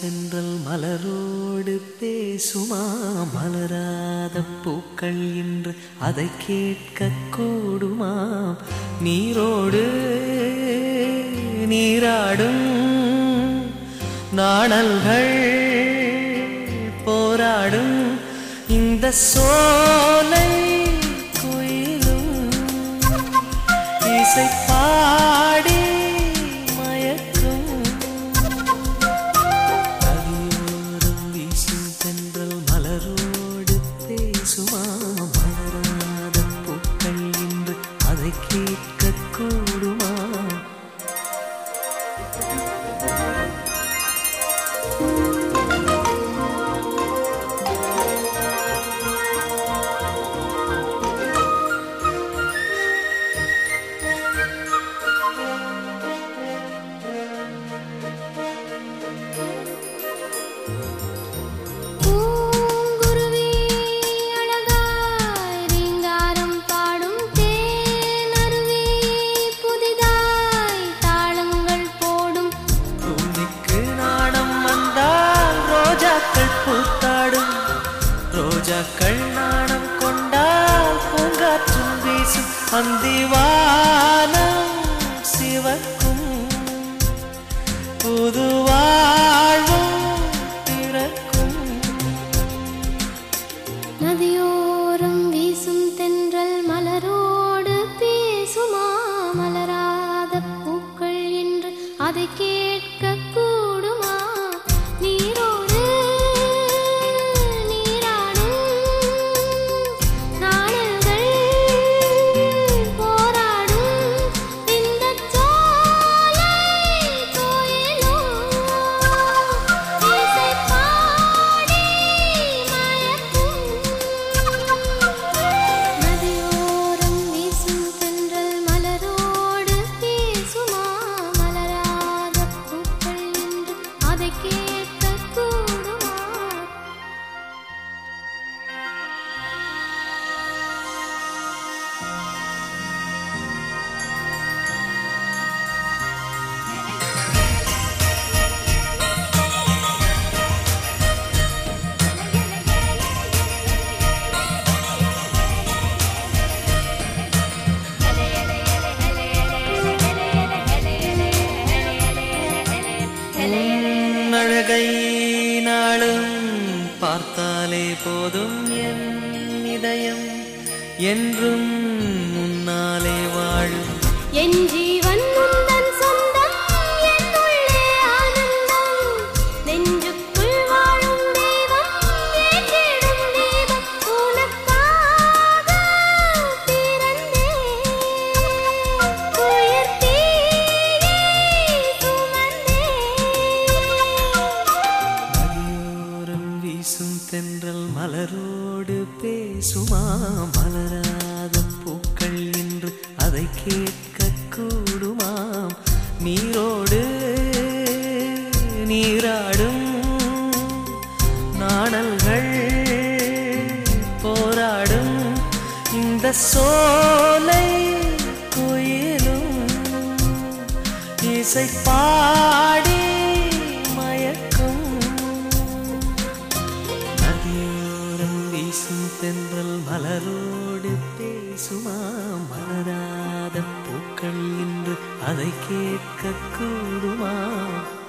தென்றல் மலரோடு பேசுமா மலராத பூக்கள் இன்று அதை கேட்க கூடுமா நீரோடு நீராடும் நாணல்கள் போராடும் இந்த சோலை குயிலும் இசை பாடி மயக்கும் நதியோரம் வீசும் தென்றல் மலரோடு பேசுமா மலராத பூக்கள் இன்று அதை கேட்க கூடுமா பூங்குருவி அழகாய் ரீங்காரம் பாடும் தேனருவி புதிதாய் தாளங்கள் போடும் பூமிக்கு நாணம் வந்தால் ரோஜாக்கள் பூத்தாடும் ரோஜாக்கள் நாணம் கொண்டால் பூங்காற்றும் வீசும் அந்திவானம் சிவக்கும் புது வாழ்வும் பிறக்கும் நதியோரம் வீசும் தென்றல் மலரோடு பேசுமா மலராத பூக்கள் என்று அதை கேட்க கூடுமா நீரோடு நீராடும் நாணல்கள் போராடும் இந்த சோலை கோயிலும் இசை பாடி மயக்கும் நதியோரம் வீசும் தென்றல் மலரோடு பேசுமா மலராத பூக்கள் என்று அதை கேட்க கூடுமா உன் அழகை நாளும் பார்த்தாலே போதும் என் இதயம் என்றும் முன்னாலே வாழும் என் ஜீவன் உந்தன் சொந்தம் என் உள்ளே ஆனந்தம் நெஞ்சுக்குள் வாழும் தெய்வம் ஏற்றிடும் தீபம் உனக்காக பிறந்தேன் உயிர் தீயை சுமந்தேன் நதியோரம் வீசும் தென்றல் மலரோடு பேசுமா மலராத பூக்கள் என்று அதை கேட்க கூடுமா நீரோடு நீராடும் நாணல்கள் போராடும் இந்த சோலை குயிலும் இசை பாடி மயக்கும் நதியோரம் வீசும் தென்றல் மலரோடு பேசுமா மலராத பூக்கள் இன்று அதை கேட்க கூடுமா